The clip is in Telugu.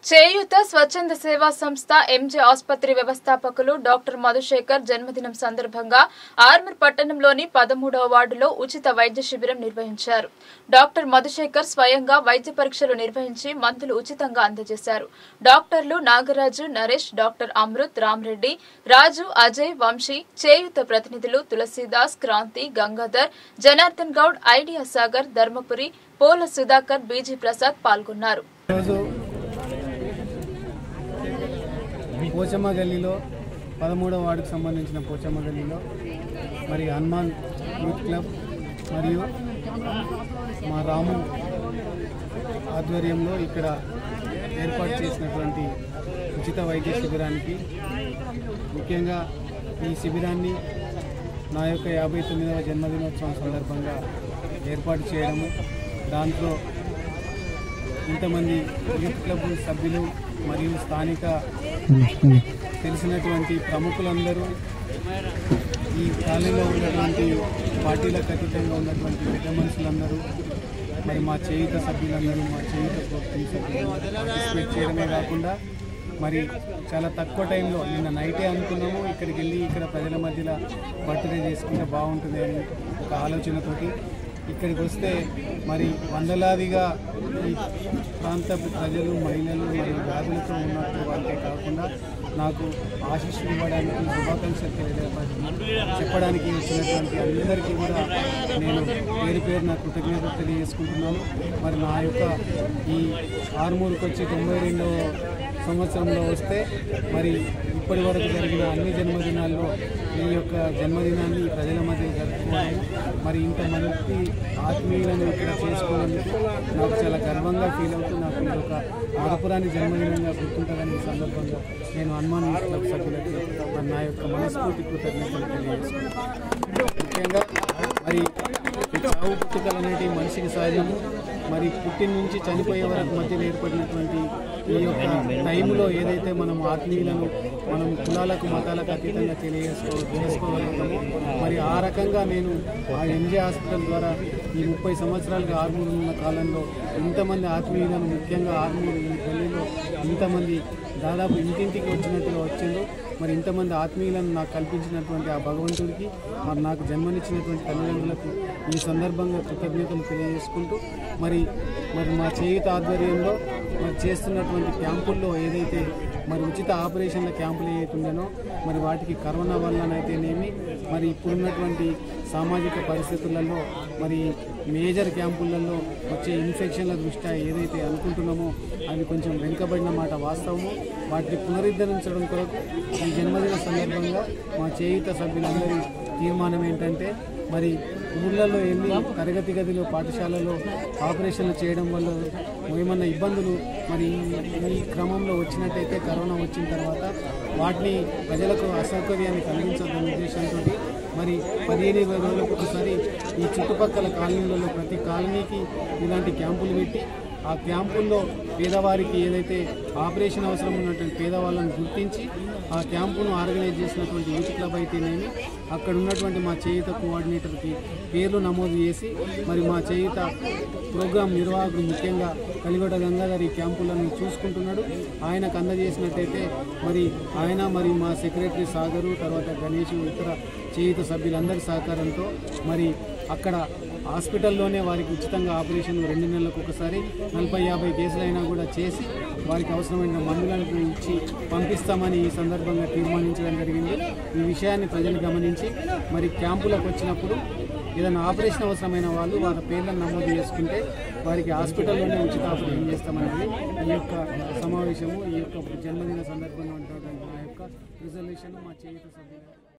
చేయూత స్వచ్ఛంద సేవా సంస్థ ఎంజే ఆసుపత్రి వ్యవస్థాపకులు డాక్టర్ మధుశేఖర్ జన్మదినం సందర్భంగా ఆర్మూర్ పట్టణంలోని పదమూడవ వార్డులో ఉచిత వైద్య శిబిరం నిర్వహించారు డాక్టర్ మధుశేఖర్ స్వయంగా వైద్య పరీక్షలు నిర్వహించి మందులు ఉచితంగా అందజేశారు డాక్టర్లు నాగరాజు నరేష్ డాక్టర్ అమృత్ రామ్రెడ్డి రాజు అజయ్ వంశీ చేయూత ప్రతినిధులు తులసీదాస్ క్రాంతి గంగాధర్ జనార్దన్ గౌడ్ ఐడియా సాగర్ ధర్మపురి పోల సుధాకర్ బీజీ ప్రసాద్ పాల్గొన్నారు ఈరోజు పోచమ్మ గల్లీలో పదమూడవ వార్డుకు సంబంధించిన పోచమ్మ గల్లీలో మరి హనుమాన్ యూత్ క్లబ్ మరియు మా రాము ఆధ్వర్యంలో ఇక్కడ ఏర్పాటు చేసినటువంటి ఉచిత వైద్య శిబిరానికి ముఖ్యంగా ఈ శిబిరాన్ని నా యొక్క యాభై తొమ్మిదవ జన్మదినోత్సవం సందర్భంగా ఏర్పాటు చేయడము దాంట్లో ఇంతమంది యూత్ క్లబ్ సభ్యులు మరియు స్థానిక తెలిసినటువంటి ప్రముఖులందరూ ఈ కాలనీలో ఉన్నటువంటి పార్టీలకు అతీతంగా ఉన్నటువంటి పెద్ద మనుషులందరూ మరి మా చేయుత సభ్యులందరూ మా చేయుత టీం సభ్యులు పార్టిసిపేట్ చేయడమే కాకుండా మరి చాలా తక్కువ టైంలో నిన్న నైటే అనుకున్నాము ఇక్కడికి వెళ్ళి ఇక్కడ ప్రజల మధ్యలో బర్త్డే చేసుకుంటే బాగుంటుంది అని ఒక ఆలోచనతోటి ఇక్కడికి వస్తే మరి వందలాదిగా ఈ ప్రాంత ప్రజలు మహిళలు మరియు వ్యాధులతో ఉన్నట్టు వాళ్ళకే కాకుండా నాకు ఆశీస్సులు ఇవ్వడానికి శుభాకాంక్షలు తెలియజేయడానికి చెప్పడానికి వచ్చినటువంటి అందరికీ కూడా నేను పేరు పేరు నా కృతజ్ఞతలు తెలియజేసుకుంటున్నాను మరి నా యొక్క ఈ ఆరుమూరుకు వచ్చి తొంభై రెండవ సంవత్సరంలో వస్తే మరి ఇప్పటి వరకు జరిగిన అన్ని జన్మదినాల్లో ఈ యొక్క జన్మదినాన్ని ప్రజల మధ్య జరుపుకోవడం మరి ఇంతమంది ఆత్మీయులను ఇక్కడ చేసుకోవడానికి నాకు చాలా గర్వంగా ఫీల్ అవుతూ నాకు ఇది ఒక మరపురాని జన్మదినంగా గుర్తుంటుందని ఈ సందర్భంగా నేను హనుమాన్ యూత్ క్లబ్ సభ్యులకి మరి నా యొక్క మనస్ఫూర్తి కృతజ్ఞతలు తెలియజేసుకున్నాను ముఖ్యంగా మరి ఈ చావు పుట్టుకలు అనేటివి మనిషికి సహజము మరి పుట్టిన నుంచి చనిపోయే వరకు మధ్యలో ఏర్పడినటువంటి ఈ యొక్క టైంలో ఏదైతే మనం ఆత్మీయులను మనం కులాలకు మతాలకు అతీతంగా తెలియజేసుకో చేసుకోగలుగుతామో మరి ఆ రకంగా నేను ఆ ఎంజే హాస్పిటల్ ద్వారా ఈ ముప్పై సంవత్సరాలుగా ఆర్మూరు ఉన్న కాలంలో ఇంతమంది ఆత్మీయులను ముఖ్యంగా ఆర్మూరు ఈ గల్లీలో ఇంతమంది దాదాపు ఇంటింటికి వచ్చినట్టుగా వచ్చిందో మరి ఇంతమంది ఆత్మీయులను నాకు కల్పించినటువంటి ఆ భగవంతుడికి మరి నాకు జన్మనిచ్చినటువంటి తల్లిదండ్రులకు ఈ సందర్భంగా కృతజ్ఞతలు తెలియజేసుకుంటూ మరి మరి మా చేయుత ఆధ్వర్యంలో మరి చేస్తున్నటువంటి క్యాంపుల్లో ఏదైతే మరి ఉచిత ఆపరేషన్ల క్యాంపులు ఏవైతే ఉండేనో మరి వాటికి కరోనా వల్లనైతేనేమి మరి ఇప్పుడున్నటువంటి సామాజిక పరిస్థితులలో మరి మేజర్ క్యాంపులలో వచ్చే ఇన్ఫెక్షన్ల దృష్ట్యా ఏదైతే అనుకుంటున్నామో అవి కొంచెం వెనుకబడిన మాట వాస్తవము వాటిని పునరుద్ధరించడం కొరకు ఈ జన్మదిన సందర్భంగా మా చేయుత సభ్యులందరి తీర్మానం ఏంటంటే మరి ఊళ్ళల్లో వెళ్ళి తరగతి గదిలో పాఠశాలలో ఆపరేషన్లు చేయడం వల్ల ఏమన్నా ఇబ్బందులు మరి ఈ- ఈ క్రమంలో వచ్చినట్టయితే కరోనా వచ్చిన తర్వాత వాటిని ప్రజలకు అసౌకర్యాన్ని కలిగించద్దనే ఉద్దేశంతో మరి పదిహేను ఇరవై రోజులకు ఒకసారి ఈ చుట్టుపక్కల కాలనీలలో ప్రతి కాలనీకి ఇలాంటి క్యాంపులు పెట్టి ఆ క్యాంపుల్లో పేదవారికి ఏదైతే ఆపరేషన్ అవసరం ఉన్నటువంటి పేదవాళ్ళని గుర్తించి ఆ క్యాంపును ఆర్గనైజ్ చేసినటువంటి యూత్ క్లబ్ అయితేనేమి అక్కడ ఉన్నటువంటి మా చేయుత కోఆర్డినేటర్కి పేర్లు నమోదు చేసి మరి మా చేయుత ప్రోగ్రాం నిర్వాహకుడు ముఖ్యంగా కలిగొడ గంగాధర్ ఈ క్యాంపులను చూసుకుంటున్నాడు ఆయనకు అందజేసినట్టయితే మరి ఆయన మరి మా సెక్రటరీ సాగరు తర్వాత గణేష్ ఇతర చేయుత సభ్యులందరి సహకారంతో మరి అక్కడ హాస్పిటల్లోనే వారికి ఉచితంగా ఆపరేషన్ రెండు నెలలకు ఒకసారి నలభై యాభై కేసులైనా కూడా చేసి వారికి అవసరమైన మందులను ఇచ్చి పంపిస్తామని ఈ సందర్భంగా తీర్మానించడం జరిగింది ఈ విషయాన్ని ప్రజలు గమనించి మరి క్యాంపులకు వచ్చినప్పుడు ఏదైనా ఆపరేషన్ అవసరమైన వాళ్ళు వారి పేర్లను నమోదు చేసుకుంటే వారికి హాస్పిటల్లోనే ఉచిత ఆపరేషన్ చేస్తామనేది ఈ యొక్క సమావేశము ఈ యొక్క జన్మదిన సందర్భంగా ఉన్నటువంటి మా యొక్క రిజల్యూషన్ మా చేయుత సభ్యులు